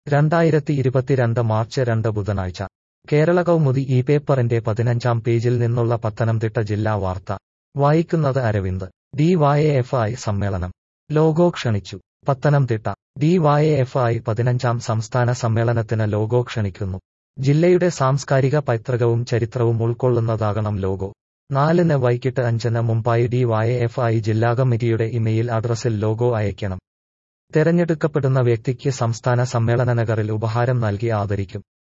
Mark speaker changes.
Speaker 1: രണ്ടായിരത്തി ഇരുപത്തിരണ്ട് മാർച്ച് രണ്ട് ബുധനാഴ്ച കേരള കൗമുദി ഈ പേപ്പറിന്റെ പതിനഞ്ചാം പേജിൽ നിന്നുള്ള പത്തനംതിട്ട ജില്ലാ വാർത്ത വായിക്കുന്നത് Aravind D Y F I സമ്മേളനം ലോഗോ ക്ഷണിച്ചു Pathanamthitta D Y F I പതിനഞ്ചാം സംസ്ഥാന സമ്മേളനത്തിന് ലോഗോ ക്ഷണിക്കുന്നു ജില്ലയുടെ സാംസ്കാരിക പൈതൃകവും ചരിത്രവും ഉൾക്കൊള്ളുന്നതാകണം ലോഗോ നാലിന് വൈകിട്ട് അഞ്ചിന് മുമ്പായി ഡി വായ എഫ് ഐ ജില്ലാ കമ്മിറ്റിയുടെ ഇമെയിൽ അഡ്രസ്സിൽ ലോഗോ അയയ്ക്കണം തെരഞ്ഞെടുക്കപ്പെടുന്ന വ്യക്തിക്ക് സംസ്ഥാന സമ്മേളന നഗറിൽ ഉപഹാരം നൽകി ആദരിക്കും